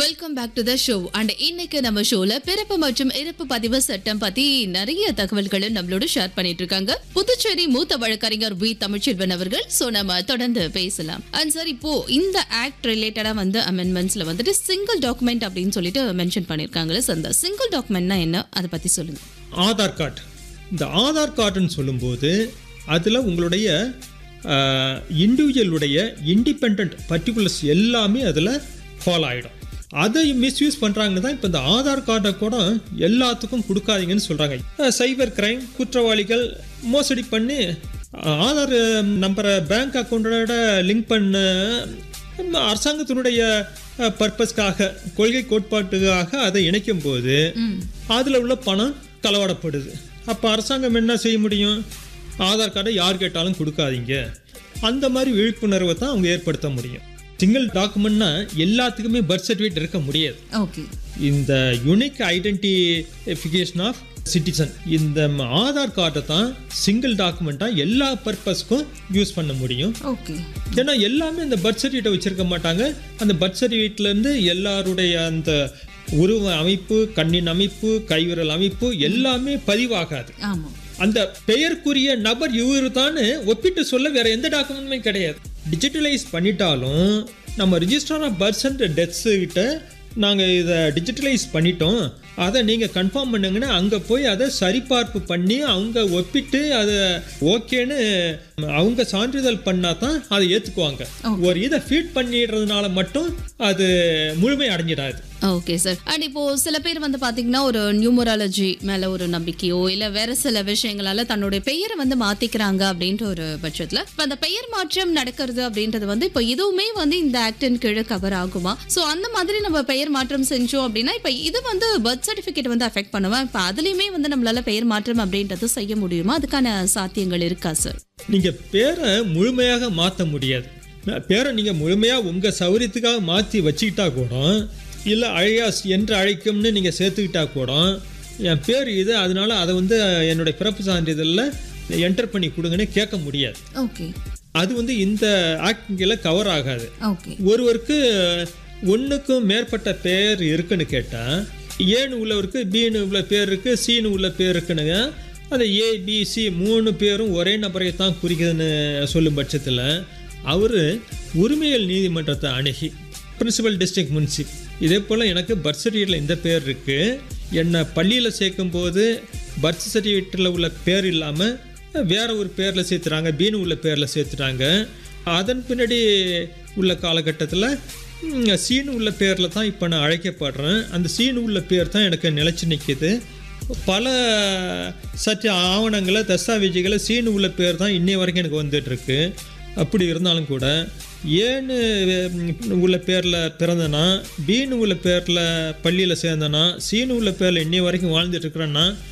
welcome back to the show and இன்னைக்கு நம்ம ஷோல பிறப்பு மற்றும் இறப்பு பதிவு சட்டம் பத்தி நிறைய தகவல்களை நம்மளோட ஷேர் பண்ணிட்டு இருக்காங்க புதுச்சேரி மூத்த வழக்கறிஞர் வி தமிழ்ச்செல்வன் அவர்கள் சோ நம்ம தொடர்ந்து பேசலாம் அண்ட் சார் இப்போ இந்த ஆக்ட் ரிலேட்டடா வந்து அமெண்ட்மெண்ட்ஸ்ல வந்துட்டு சிங்கிள் டாக்குமெண்ட் அப்படின்னு சொல்லிட்டு மென்ஷன் பண்ணிருக்காங்களே சார் அந்த சிங்கிள் டாக்குமெண்ட்னா என்ன அதை பத்தி சொல்லுங்க ஆதார் கார்டு இந்த ஆதார் கார்டுன்னு சொல்லும்போது அதில் உங்களுடைய இண்டிவிஜுவலுடைய இண்டிபெண்ட் பர்டிகுலர்ஸ் எல்லாமே அதில் ஃபாலோ ஆகிடும் அதை மிஸ்யூஸ் பண்ணுறாங்கன்னு தான் இப்போ இந்த ஆதார் கார்டை கூட எல்லாத்துக்கும் கொடுக்காதீங்கன்னு சொல்கிறாங்க சைபர் கிரைம் குற்றவாளிகள் மோசடி பண்ணி அஹ், ஆதார் நம்பரை பேங்க் அக்கௌண்ட்டோட லிங்க் பண்ண நம்ம அரசாங்கத்தினுடைய பர்பஸ்க்காக கொள்கை கோட்பாட்டுக்காக அதை இணைக்கும் போது அதில் உள்ள பணம் களவாடப்படுது அப்போ அரசாங்கம் என்ன செய்ய முடியும் ஆதார் கார்டை யார் கேட்டாலும் கொடுக்காதீங்க அந்த மாதிரி விழிப்புணர்வை தான் அவங்க ஏற்படுத்த முடியும் சிங்கிள் டாக்குமெண்ட்னா எல்லாத்துக்குமே பர்த் சர்டிஃபிகேட் இருக்க முடியாது ஓகே இந்த யுனிக் ஐடென்டிஃபிகேஷன் ஆஃப் சிட்டிசன் இந்த ம- ஆதார் கார்டை தான் சிங்கிள் டாக்குமெண்ட்டாக எல்லா பர்பஸ்க்கும் யூஸ் பண்ண முடியும் ஓகே ஏன்னா எல்லாமே அந்த பர்த் சர்டிஃபிகேட்டை வச்சிருக்க மாட்டாங்க அந்த பர்த் சர்டிஃபிகேட்லேருந்து எல்லாருடைய அந்த உருவ அமைப்பு கண்ணின் அமைப்பு கைவிரல் அமைப்பு எல்லாமே பதிவாகாது ஆமா அந்த பெயருக்குரிய நபர் இவரு தான் ஒப்பிட்டு சொல்ல வேற எந்த டாக்குமெண்ட்டுமே கிடையாது டிஜிட்டலைஸ் பண்ணிட்டாலும் நம்ம register of births and deaths கிட்ட நாங்கள் இதை டிஜிட்டலைஸ் பண்ணிட்டோம் அதை நீங்கள் கன்ஃபார்ம் பண்ணுங்கன்னா அங்கே போய் அதை சரிபார்ப்பு பண்ணி அவங்க ஒப்பிட்டு அதை ஓகேன்னு அவங்க சான்றிதழ் பண்ணால் தான் அதை ஏற்றுக்குவாங்க ஒரு இதை ஃபீட் பண்ணிடுறதுனால மட்டும் அது முழுமை அடைஞ்சிடாது ஓகே சார் அண்ட் இப்போ சில பேர் வந்து பாத்தீங்கன்னா ஒரு நியூமராலஜி மேல ஒரு நம்பிக்கையோ இல்ல வேற சில விஷயங்களால தன்னுடைய பெயரை வந்து மாத்திக்கிறாங்க அப்படின்ற ஒரு பட்சத்துல இப்ப அந்த பெயர் மாற்றம் நடக்கிறது அப்படின்றது வந்து இப்போ இதுவுமே வந்து இந்த ஆக்டின் கீழே கவர் ஆகுமா சோ அந்த மாதிரி நம்ம பெயர் மாற்றம் செஞ்சோம் அப்படின்னா இப்ப இது வந்து பர்த் சர்டிபிகேட் வந்து அஃபெக்ட் பண்ணுமா இப்ப அதுலயுமே வந்து நம்மளால பெயர் மாற்றம் அப்படின்றது செய்ய முடியுமா அதுக்கான சாத்தியங்கள் இருக்கா சார் நீங்கள் பேரை முழுமையாக மாற்ற முடியாது பேரை நீங்கள் முழுமையாக உங்கள் சௌகரியத்துக்காக மாற்றி வச்சுக்கிட்டா கூட இல்லை அழியாஸ் என்று அழைக்கும்னு நீங்கள் சேர்த்துக்கிட்டா கூட என் பேர் இது அதனால அதை வந்து என்னுடைய பிறப்பு சான்றிதழில் என்டர் பண்ணி கொடுங்கன்னு கேட்க முடியாது ஓகே அது வந்து இந்த ஆக்டிங்கில் கவர் ஆகாது ஓகே ஒருவருக்கு ஒன்றுக்கும் மேற்பட்ட பேர் இருக்குன்னு கேட்டால் ஏன்னு உள்ளவருக்கு பின்னு உள்ள பேர் இருக்குது சின்னு உள்ள பேர் இருக்குனுங்க அந்த ஏ பி சி மூணு பேரும் ஒரே நபரை தான் குறிக்குதுன்னு சொல்லும் பட்சத்தில் அவர் உரிமையல் நீதிமன்றத்தை அணுகி பிரின்சிபல் டிஸ்ட்ரிக்ட் முன்சிப் இதே போல் எனக்கு பர்த் சர்டிஃபிகேட்டில் இந்த பேர் இருக்குது என்னை பள்ளியில் சேர்க்கும்போது பர்த் சர்டிஃபிகேட்டில் உள்ள பேர் இல்லாமல் வேற ஒரு பேரில் சேர்த்துறாங்க பீனு உள்ள பேரில் சேர்த்துட்டாங்க அதன் பின்னாடி உள்ள காலகட்டத்தில் ம், சீனு உள்ள பேரில் தான் இப்போ நான் அழைக்கப்படுறேன் அந்த சீனு உள்ள பேர் தான் எனக்கு நிலச்சி நிற்கிது பல சற்று ஆவணங்களை தஸ்தாவேஜுகளை சீனு உள்ள பேர் தான் இன்னை வரைக்கும் எனக்கு வந்துட்டுருக்கு அப்படி இருந்தாலும் கூட ஏன்னு ம், உள்ள பேரில் பிறந்தனா பீனு உள்ள பேரில் பள்ளியில் சேர்ந்தனா சீனு உள்ள பேரில் இன்னை வரைக்கும் வாழ்ந்துட்டு இருக்கிறேன்னா